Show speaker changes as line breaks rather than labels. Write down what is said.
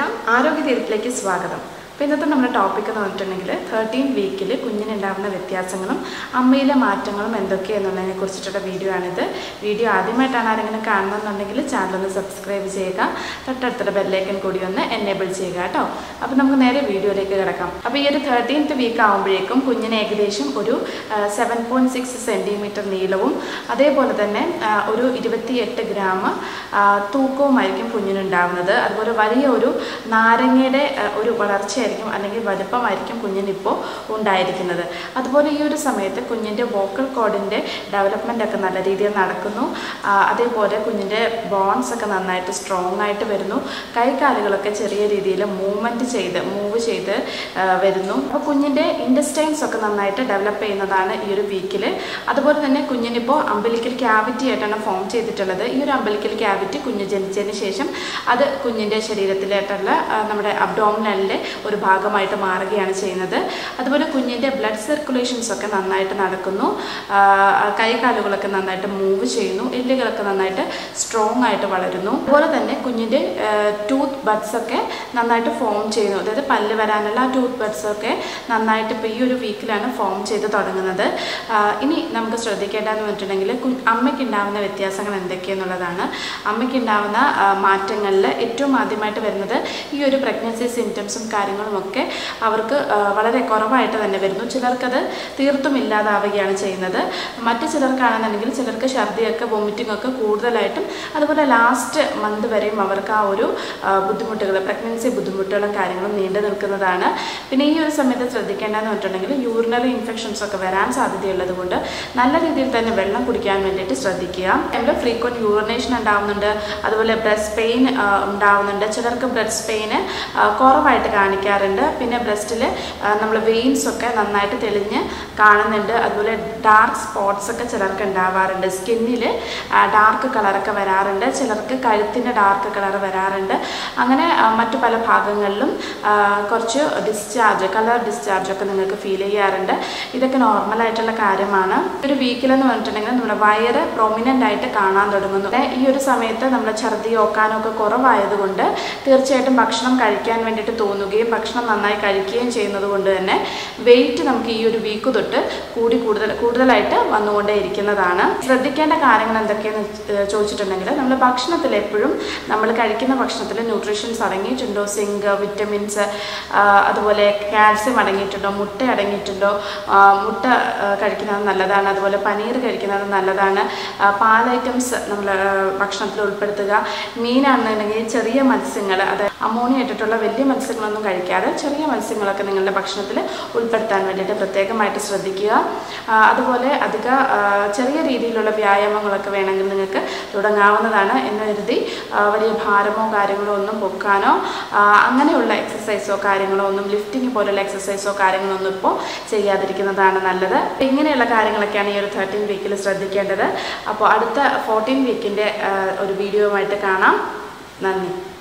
welcome ആരോഗ്യ തീരത്തിലേക്ക് സ്വാഗതം അപ്പോൾ ഇന്നത്തെ നമ്മുടെ ടോപ്പിക് എന്ന് പറഞ്ഞിട്ടുണ്ടെങ്കിൽ തേർട്ടീൻ വീക്കിൽ കുഞ്ഞിനുണ്ടാകുന്ന വ്യത്യാസങ്ങളും അമ്മയിലെ മാറ്റങ്ങളും എന്തൊക്കെയെന്നുള്ളതിനെ കുറിച്ചിട്ടുള്ള വീഡിയോ ആണിത് വീഡിയോ ആദ്യമായിട്ടാണ് ആരെങ്കിലും കാണണമെന്നുണ്ടെങ്കിൽ ചാനൽ ഒന്ന് സബ്സ്ക്രൈബ് ചെയ്യുക തൊട്ടടുത്തുള്ള ബെല്ലൈക്കൻ കൂടി ഒന്ന് എനേബിൾ ചെയ്യുക കേട്ടോ അപ്പോൾ നമുക്ക് നേരെ വീഡിയോയിലേക്ക് കിടക്കാം അപ്പോൾ ഈ ഒരു തേർട്ടീൻത്ത് വീക്ക് ആകുമ്പോഴേക്കും കുഞ്ഞിന് ഏകദേശം ഒരു സെവൻ പോയിൻറ്റ് സിക്സ് സെൻറ്റിമീറ്റർ നീളവും അതേപോലെ തന്നെ ആ, ഒരു ഇരുപത്തിയെട്ട് ഗ്രാം ആ, തൂക്കവുമായിരിക്കും കുഞ്ഞിനുണ്ടാകുന്നത് അതുപോലെ വലിയ ഒരു നാരങ്ങയുടെ ആ, ഒരു വളർച്ചയായിരിക്കും അല്ലെങ്കിൽ വലുപ്പമായിരിക്കും കുഞ്ഞിനിപ്പോൾ ഉണ്ടായിരിക്കുന്നത് അതുപോലെ ഈ ഒരു സമയത്ത് കുഞ്ഞിൻ്റെ വോക്കൽ കോഡിൻ്റെ ഡെവലപ്മെൻ്റ് ഒക്കെ നല്ല രീതിയിൽ നടക്കുന്നു ആ, അതേപോലെ കുഞ്ഞിൻ്റെ ബോൺസ് ഒക്കെ നന്നായിട്ട് സ്ട്രോങ് ആയിട്ട് വരുന്നു കൈകാലുകളൊക്കെ ചെറിയ രീതിയിൽ മൂവ്മെൻറ്റ് ചെയ്ത് മൂവ് ചെയ്ത് ആ, വരുന്നു അപ്പോൾ കുഞ്ഞിൻ്റെ ഇൻഡസ്റ്റൈൻസ് ഒക്കെ നന്നായിട്ട് ഡെവലപ്പ് ചെയ്യുന്നതാണ് ഈ ഒരു വീക്കിൽ അതുപോലെ തന്നെ കുഞ്ഞിനിപ്പോൾ അമ്പലിക്കൽ ക്യാവിറ്റി ആയിട്ടാണ് ഫോം ചെയ്തിട്ടുള്ളത് ഈ ഒരു അമ്പലിക്കൽ ക്യാവിറ്റി കുഞ്ഞ് ജനിച്ചതിന് ശേഷം അത് കുഞ്ഞിൻ്റെ ശരീരത്തിലായിട്ടുള്ള ആ, നമ്മുടെ അബ്ഡോമിനലിൻ്റെ ഒരു ഭാഗമായിട്ട് മാറുകയാണ് ചെയ്യുന്നത് അതുപോലെ കുഞ്ഞിൻ്റെ ബ്ലഡ് സർക്കുലേഷൻസ് ഒക്കെ നന്നായിട്ട് നടക്കുന്നു ആ, കൈകാലുകളൊക്കെ നന്നായിട്ട് മൂവ് ചെയ്യുന്നു എല്ലുകളൊക്കെ നന്നായിട്ട് സ്ട്രോങ് ആയിട്ട് വളരുന്നു അതുപോലെ തന്നെ കുഞ്ഞിൻ്റെ ടൂത്ത് ബഡ്സ് ഒക്കെ നന്നായിട്ട് ഫോം ചെയ്യുന്നു അതായത് പല്ല് വരാനുള്ള ആ ടൂത്ത് ബഡ്സ് ഒക്കെ നന്നായിട്ട് ഇപ്പോൾ ഈ ഒരു വീക്കിലാണ് ഫോം ചെയ്ത് തുടങ്ങുന്നത് ആ, ഇനി നമുക്ക് ശ്രദ്ധിക്കേണ്ടതെന്ന് പറഞ്ഞിട്ടുണ്ടെങ്കിൽ കു- അമ്മയ്ക്കുണ്ടാവുന്ന വ്യത്യാസങ്ങൾ എന്തൊക്കെയെന്നുള്ളതാണ് അമ്മയ്ക്കുണ്ടാവുന്ന മാറ്റങ്ങളിൽ ഏറ്റവും ആദ്യമായിട്ട് വരുന്നത് ഈ ഒരു പ്രഗ്നൻസി സിംറ്റംസും കാര്യങ്ങളും ഒക്കെ അവർക്ക് ആ, വളരെ കുറവായിട്ട് തന്നെ വരുന്നു ചിലർക്കത് തീർത്തും ഇല്ലാതാവുകയാണ് ചെയ്യുന്നത് മറ്റു ചിലർക്കാണെന്നുണ്ടെങ്കിൽ ചിലർക്ക് ഛർദിയൊക്കെ വൊമിറ്റിംഗ് ഒക്കെ കൂടുതലായിട്ടും അതുപോലെ ലാസ്റ്റ് മന്ത് വരെയും അവർക്ക് ആ ഒരു ബുദ്ധിമുട്ടുകൾ പ്രഗ്നൻസി ബുദ്ധിമുട്ടുകളും കാര്യങ്ങളും നീണ്ടു നിൽക്കുന്നതാണ് പിന്നെ ഈ ഒരു സമയത്ത് ശ്രദ്ധിക്കേണ്ടതെന്ന് പറഞ്ഞിട്ടുണ്ടെങ്കിൽ യൂറിനറി ഇൻഫെക്ഷൻസ് ഒക്കെ വരാൻ സാധ്യതയുള്ളത് കൊണ്ട് നല്ല രീതിയിൽ തന്നെ വെള്ളം കുടിക്കാൻ വേണ്ടിയിട്ട് ശ്രദ്ധിക്കുക നമ്മുടെ ഫ്രീക്വൻറ്റ് യൂറിനേഷൻ ഉണ്ടാവുന്നുണ്ട് അതുപോലെ ബ്രസ്റ്റ് പെയിൻ ഉണ്ടാവുന്നുണ്ട് ചിലർക്ക് ബ്രസ്റ്റ് പെയിന് കുറവായിട്ട് കാണിക്കാറുണ്ട് പിന്നെ ബ്രസ്റ്റിൽ നമ്മൾ വെയിൻസ് ഒക്കെ നന്നായിട്ട് തെളിഞ്ഞ് കാണുന്നുണ്ട് അതുപോലെ ഡാർക്ക് സ്പോട്ട്സ് ഒക്കെ ചിലർക്ക് ഉണ്ടാവാറുണ്ട് സ്കിന്നിൽ ഡാർക്ക് കളറൊക്കെ വരാറുണ്ട് ചിലർക്ക് കഴുത്തിൻ്റെ ഡാർക്ക് കളർ വരാറുണ്ട് അങ്ങനെ ആ, മറ്റു പല ഭാഗങ്ങളിലും ആ, കുറച്ച് ഡിസ്ചാർജ് കളർ ഡിസ്ചാർജ് ഒക്കെ നിങ്ങൾക്ക് ഫീൽ ചെയ്യാറുണ്ട് ഇതൊക്കെ നോർമൽ ആയിട്ടുള്ള കാര്യമാണ് ഒരു വീക്കിലെന്ന് പറഞ്ഞിട്ടുണ്ടെങ്കിൽ നമ്മുടെ വയറ് പ്രൊമിനൻ്റ് ആയിട്ട് കാണാൻ തുടങ്ങുന്നു പിന്നെ ഈ ഒരു സമയത്ത് നമ്മൾ ഛർദി ഓക്കാനോ ഒക്കെ കുറവായതുകൊണ്ട് തീർച്ചയായിട്ടും ഭക്ഷണം കഴിക്കാൻ വേണ്ടിയിട്ട് തോന്നുകയും ഭക്ഷണം നന്നായി കഴിക്കുകയും ചെയ്യുന്നത് കൊണ്ട് തന്നെ വെയിറ്റ് നമുക്ക് ഈ ഒരു വീക്ക് തൊട്ട് കൂടി കൂടുതൽ കൂടുതലായിട്ട് വന്നുകൊണ്ടേ ഇരിക്കുന്നതാണ് ശ്രദ്ധിക്കേണ്ട കാര്യങ്ങൾ എന്തൊക്കെയെന്ന് ഏഹ് ചോദിച്ചിട്ടുണ്ടെങ്കിൽ നമ്മൾ ഭക്ഷണത്തിൽ എപ്പോഴും നമ്മൾ കഴിക്കുന്ന ഭക്ഷണത്തിൽ ന്യൂട്രീഷൻസ് അടങ്ങിയിട്ടുണ്ടോ സിങ്ക് വിറ്റമിൻസ് അതുപോലെ കാൽസ്യം അടങ്ങിയിട്ടുണ്ടോ മുട്ട അടങ്ങിയിട്ടുണ്ടോ ആ, മുട്ട ആ, കഴിക്കുന്നത് നല്ലതാണ് അതുപോലെ പനീർ കഴിക്കുന്നത് നല്ലതാണ് ആ, പാൽ ഐറ്റംസ് നമ്മൾ ഭക്ഷണത്തിൽ ഉൾപ്പെടുത്തുക മീനാണെന്നുണ്ടെങ്കിൽ ചെറിയ മത്സ്യങ്ങൾ അത് അമോണിയ ഇട്ടിട്ടുള്ള വലിയ മത്സ്യങ്ങളൊന്നും കഴിക്കാതെ ചെറിയ മത്സ്യങ്ങളൊക്കെ നിങ്ങളുടെ ഭക്ഷണത്തിൽ ഉൾപ്പെടുത്താൻ വേണ്ടിയിട്ട് പ്രത്യേകമായിട്ട് ശ്രദ്ധിക്കുക ആ, അതുപോലെ അധിക ആ, ചെറിയ രീതിയിലുള്ള വ്യായാമങ്ങളൊക്കെ വേണമെങ്കിൽ നിങ്ങൾക്ക് തുടങ്ങാവുന്നതാണ് എന്ന് കരുതി ആ, വലിയ ഭാരമോ കാര്യങ്ങളോ ഒന്നും പൊക്കാനോ ആ, അങ്ങനെയുള്ള എക്സസൈസോ കാര്യങ്ങളോ ഒന്നും ലിഫ്റ്റിംഗ് പോലുള്ള എക്സസൈസോ കാര്യങ്ങളോ ഒന്നും ഇപ്പോൾ ചെയ്യാതിരിക്കുന്നതാണ് നല്ലത് അപ്പോൾ ഇങ്ങനെയുള്ള കാര്യങ്ങളൊക്കെയാണ് ഈ ഒരു തേർട്ടീൻ വീക്കിൽ ശ്രദ്ധിക്കേണ്ടത് അപ്പോൾ അടുത്ത ഫോർട്ടീൻ വീക്കിൻ്റെ ഒരു വീഡിയോയുമായിട്ട് കാണാം നന്ദി